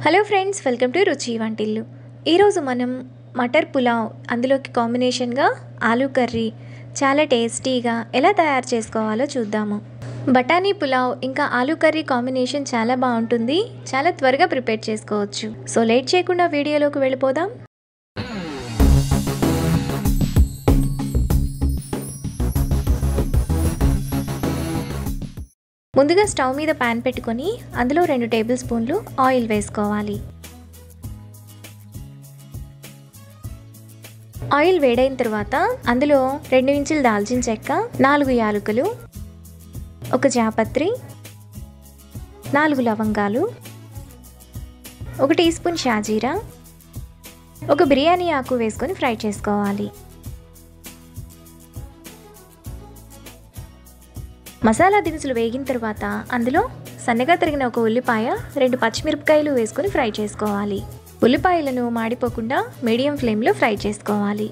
hello friends welcome to రుచి వంటిల్లు ఈరోజు మనం మటర్ పులావ్ అందులోకి కాంబినేషన్గా ఆలూ కర్రీ చాలా టేస్టీగా ఎలా తయారు చేసుకోవాలో చూద్దాము బఠానీ పులావ్ ఇంకా ఆలూ కర్రీ కాంబినేషన్ చాలా బాగుంటుంది చాలా త్వరగా ప్రిపేర్ చేసుకోవచ్చు సో లేట్ చేయకుండా వీడియోలోకి వెళ్ళిపోదాం ముందుగా స్టవ్ మీద ప్యాన్ పెట్టుకొని అందులో రెండు టేబుల్ స్పూన్లు ఆయిల్ వేసుకోవాలి ఆయిల్ వేడైన తర్వాత అందులో రెండు ఇంచులు దాల్చిన చెక్క నాలుగు యాలకులు ఒక జాపత్రి నాలుగు లవంగాలు ఒక టీ స్పూన్ షాజీరా ఒక బిర్యానీ ఆకు వేసుకొని ఫ్రై చేసుకోవాలి మసాలా దినుసులు వేగిన తర్వాత అందులో సన్నగా తరిగిన ఒక ఉల్లిపాయ రెండు పచ్చిమిరపకాయలు వేసుకొని ఫ్రై చేసుకోవాలి ఉల్లిపాయలను మాడిపోకుండా మీడియం ఫ్లేమ్లో ఫ్రై చేసుకోవాలి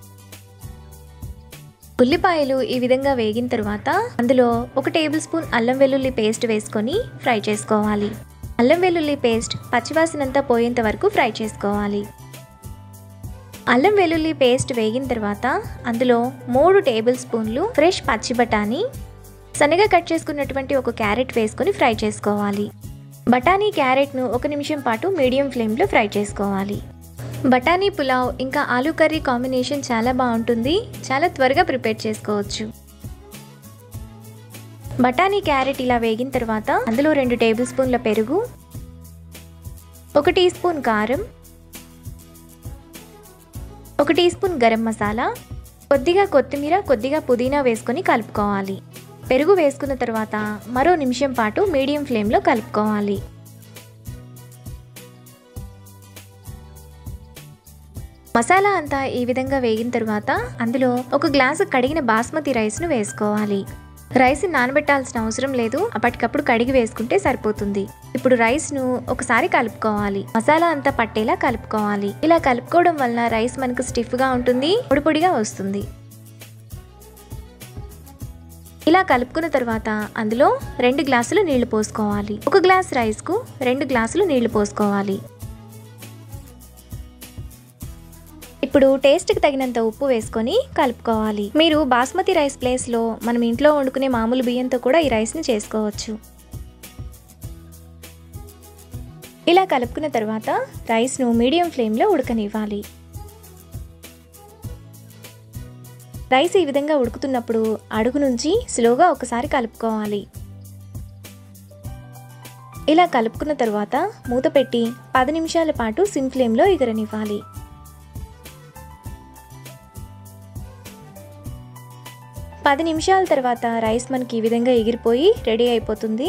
ఉల్లిపాయలు ఈ విధంగా వేగిన తర్వాత అందులో ఒక టేబుల్ స్పూన్ అల్లం వెల్లుల్లి పేస్ట్ వేసుకొని ఫ్రై చేసుకోవాలి అల్లం వెల్లుల్లి పేస్ట్ పచ్చివాసనంతా పోయేంత వరకు ఫ్రై చేసుకోవాలి అల్లం వెల్లుల్లి పేస్ట్ వేగిన తర్వాత అందులో మూడు టేబుల్ స్పూన్లు ఫ్రెష్ పచ్చి బఠానీ సన్నగా కట్ చేసుకున్నటువంటి ఒక క్యారెట్ వేసుకొని ఫ్రై చేసుకోవాలి బఠానీ క్యారెట్ను ఒక నిమిషం పాటు మీడియం ఫ్లేమ్లో ఫ్రై చేసుకోవాలి బఠానీ పులావ్ ఇంకా ఆలూ కర్రీ కాంబినేషన్ చాలా బాగుంటుంది చాలా త్వరగా ప్రిపేర్ చేసుకోవచ్చు బఠానీ క్యారెట్ ఇలా వేగిన తర్వాత అందులో రెండు టేబుల్ స్పూన్ల పెరుగు ఒక టీ స్పూన్ కారం ఒక టీ స్పూన్ గరం మసాలా కొద్దిగా కొత్తిమీర కొద్దిగా పుదీనా వేసుకొని కలుపుకోవాలి పెరుగు వేసుకున్న తర్వాత మరో నిమిషం పాటు మీడియం ఫ్లేమ్లో కలుపుకోవాలి మసాలా అంతా ఈ విధంగా వేగిన తర్వాత అందులో ఒక గ్లాసు కడిగిన బాస్మతి రైస్ను వేసుకోవాలి రైస్ నానబెట్టాల్సిన అవసరం లేదు అప్పటికప్పుడు కడిగి వేసుకుంటే సరిపోతుంది ఇప్పుడు రైస్ను ఒకసారి కలుపుకోవాలి మసాలా అంతా పట్టేలా కలుపుకోవాలి ఇలా కలుపుకోవడం వల్ల రైస్ మనకు స్టిఫ్గా ఉంటుంది పొడి పొడిగా వస్తుంది ఇలా కలుపుకున్న తర్వాత అందులో రెండు గ్లాసులు నీళ్లు పోసుకోవాలి ఒక గ్లాస్ రైస్కు రెండు గ్లాసులు నీళ్లు పోసుకోవాలి ఇప్పుడు టేస్ట్కి తగినంత ఉప్పు వేసుకొని కలుపుకోవాలి మీరు బాస్మతి రైస్ ప్లేస్లో మనం ఇంట్లో వండుకునే మామూలు బియ్యంతో కూడా ఈ రైస్ని చేసుకోవచ్చు ఇలా కలుపుకున్న తర్వాత రైస్ను మీడియం ఫ్లేమ్లో ఉడకనివ్వాలి రైస్ ఈ విధంగా ఉడుకుతున్నప్పుడు అడుగు నుంచి స్లోగా ఒకసారి కలుపుకోవాలి ఇలా కలుపుకున్న తర్వాత మూత పెట్టి పది నిమిషాల పాటు సిమ్ ఫ్లేమ్లో ఎగరనివ్వాలి పది నిమిషాల తర్వాత రైస్ మనకి ఈ విధంగా ఎగిరిపోయి రెడీ అయిపోతుంది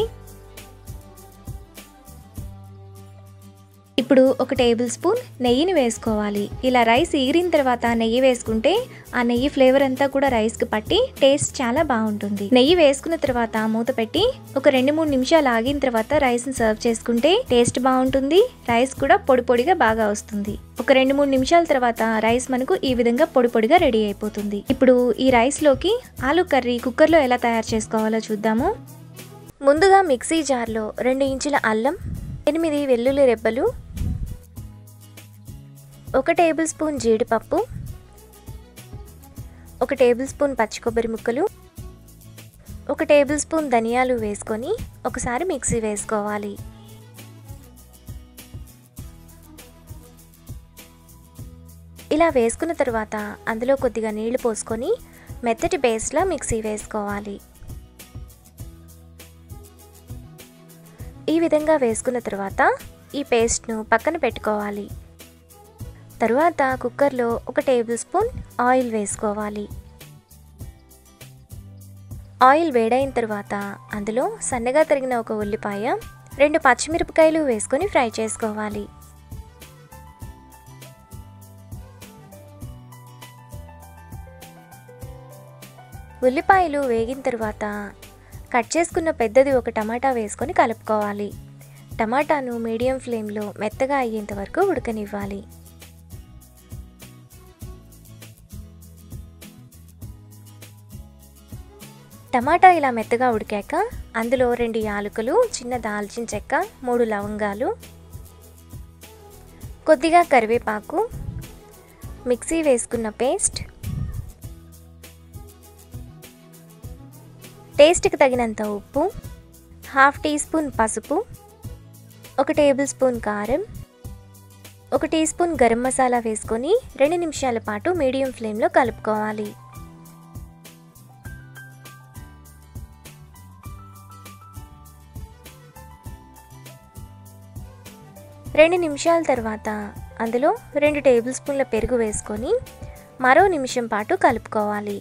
ఇప్పుడు ఒక టేబుల్ స్పూన్ నెయ్యిని వేసుకోవాలి ఇలా రైస్ ఎగిరిన తర్వాత నెయ్యి వేసుకుంటే ఆ నెయ్యి ఫ్లేవర్ అంతా కూడా రైస్కి పట్టి టేస్ట్ చాలా బాగుంటుంది నెయ్యి వేసుకున్న తర్వాత మూత పెట్టి ఒక రెండు మూడు నిమిషాలు ఆగిన తర్వాత రైస్ని సర్వ్ చేసుకుంటే టేస్ట్ బాగుంటుంది రైస్ కూడా పొడి పొడిగా బాగా వస్తుంది ఒక రెండు మూడు నిమిషాల తర్వాత రైస్ మనకు ఈ విధంగా పొడి పొడిగా రెడీ అయిపోతుంది ఇప్పుడు ఈ రైస్లోకి ఆలు కర్రీ కుక్కర్లో ఎలా తయారు చేసుకోవాలో చూద్దాము ముందుగా మిక్సీ జార్లో రెండు ఇంచుల అల్లం ఎనిమిది వెల్లుల్లి రెబ్బలు ఒక టేబుల్ స్పూన్ జీడిపప్పు ఒక టేబుల్ స్పూన్ పచ్చి కొబ్బరి ముక్కలు ఒక టేబుల్ స్పూన్ ధనియాలు వేసుకొని ఒకసారి మిక్సీ వేసుకోవాలి ఇలా వేసుకున్న తర్వాత అందులో కొద్దిగా నీళ్లు పోసుకొని మెత్తటి పేస్ట్లా మిక్సీ వేసుకోవాలి ఈ విధంగా వేసుకున్న తర్వాత ఈ పేస్ట్ను పక్కన పెట్టుకోవాలి తరువాత కుక్కర్లో ఒక టేబుల్ స్పూన్ ఆయిల్ వేసుకోవాలి ఆయిల్ వేడైన తర్వాత అందులో సన్నగా తరిగిన ఒక ఉల్లిపాయ రెండు పచ్చిమిరపకాయలు వేసుకొని ఫ్రై చేసుకోవాలి ఉల్లిపాయలు వేగిన తర్వాత కట్ చేసుకున్న పెద్దది ఒక టమాటా వేసుకొని కలుపుకోవాలి టమాటాను మీడియం ఫ్లేమ్లో మెత్తగా అయ్యేంత వరకు ఉడకనివ్వాలి టమాటా ఇలా మెత్తగా ఉడికాక అందులో రెండు యాలకులు చిన్న దాల్చిన చెక్క మూడు లవంగాలు కొద్దిగా కరివేపాకు మిక్సీ వేసుకున్న పేస్ట్ టేస్ట్కి తగినంత ఉప్పు హాఫ్ టీ స్పూన్ పసుపు ఒక టేబుల్ స్పూన్ కారం ఒక టీ స్పూన్ గరం మసాలా వేసుకొని రెండు నిమిషాల పాటు మీడియం ఫ్లేమ్లో కలుపుకోవాలి రెండు నిమిషాల తర్వాత అందులో రెండు టేబుల్ స్పూన్ల పెరుగు వేసుకొని మరో నిమిషం పాటు కలుపుకోవాలి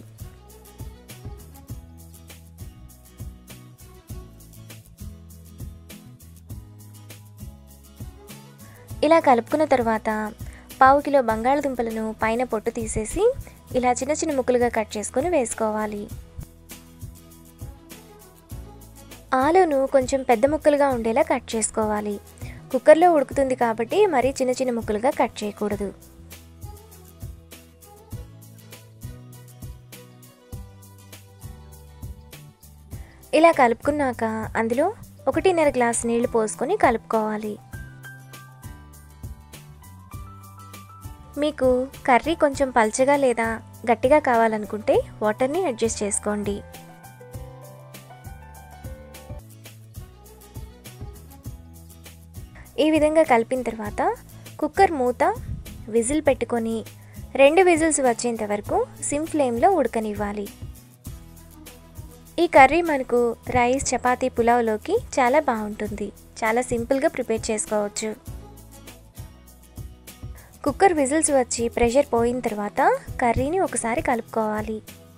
ఇలా కలుపుకున్న తర్వాత పావు కిలో బంగాళదుంపలను పైన పొట్టు తీసేసి ఇలా చిన్న చిన్న ముక్కలుగా కట్ చేసుకొని వేసుకోవాలి ఆలును కొంచెం పెద్ద ముక్కలుగా ఉండేలా కట్ చేసుకోవాలి కుక్కర్లో ఉడుకుతుంది కాబట్టి మరీ చిన్న చిన్న ముక్కలుగా కట్ చేయకూడదు ఇలా కలుపుకున్నాక అందులో ఒకటిన్నర గ్లాస్ నీళ్లు పోసుకొని కలుపుకోవాలి మీకు కర్రీ కొంచెం పల్చగా లేదా గట్టిగా కావాలనుకుంటే వాటర్ని అడ్జస్ట్ చేసుకోండి ఈ విధంగా కలిపిన తర్వాత కుక్కర్ మూత విజిల్ పెట్టుకొని రెండు విజిల్స్ వచ్చేంత వరకు సిమ్ ఫ్లేమ్లో ఉడకనివ్వాలి ఈ కర్రీ మనకు రైస్ చపాతీ పులావ్లోకి చాలా బాగుంటుంది చాలా సింపుల్గా ప్రిపేర్ చేసుకోవచ్చు కుక్కర్ విజిల్స్ వచ్చి ప్రెషర్ పోయిన తర్వాత కర్రీని ఒకసారి కలుపుకోవాలి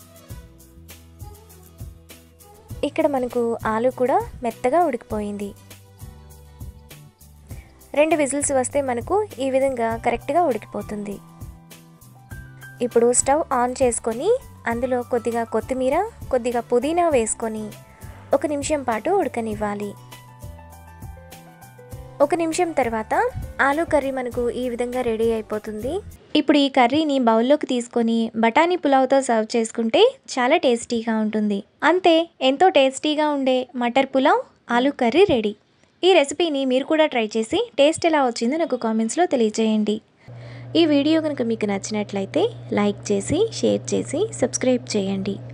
ఇక్కడ మనకు ఆలు కూడా మెత్తగా ఉడికిపోయింది రెండు విజిల్స్ వస్తే మనకు ఈ విధంగా కరెక్ట్గా ఉడికిపోతుంది ఇప్పుడు స్టవ్ ఆన్ చేసుకొని అందులో కొద్దిగా కొత్తిమీర కొద్దిగా పుదీనా వేసుకొని ఒక నిమిషం పాటు ఉడకనివ్వాలి ఒక నిమిషం తర్వాత ఆలూ కర్రీ మనకు ఈ విధంగా రెడీ అయిపోతుంది ఇప్పుడు ఈ కర్రీని బౌల్లోకి తీసుకొని బఠానీ పులావ్తో సర్వ్ చేసుకుంటే చాలా టేస్టీగా ఉంటుంది అంతే ఎంతో టేస్టీగా ఉండే మటర్ పులావ్ ఆలూ కర్రీ రెడీ ఈ రెసిపీని మీరు కూడా ట్రై చేసి టేస్ట్ ఎలా వచ్చిందో నాకు కామెంట్స్లో తెలియజేయండి ఈ వీడియో కనుక మీకు నచ్చినట్లయితే లైక్ చేసి షేర్ చేసి సబ్స్క్రైబ్ చేయండి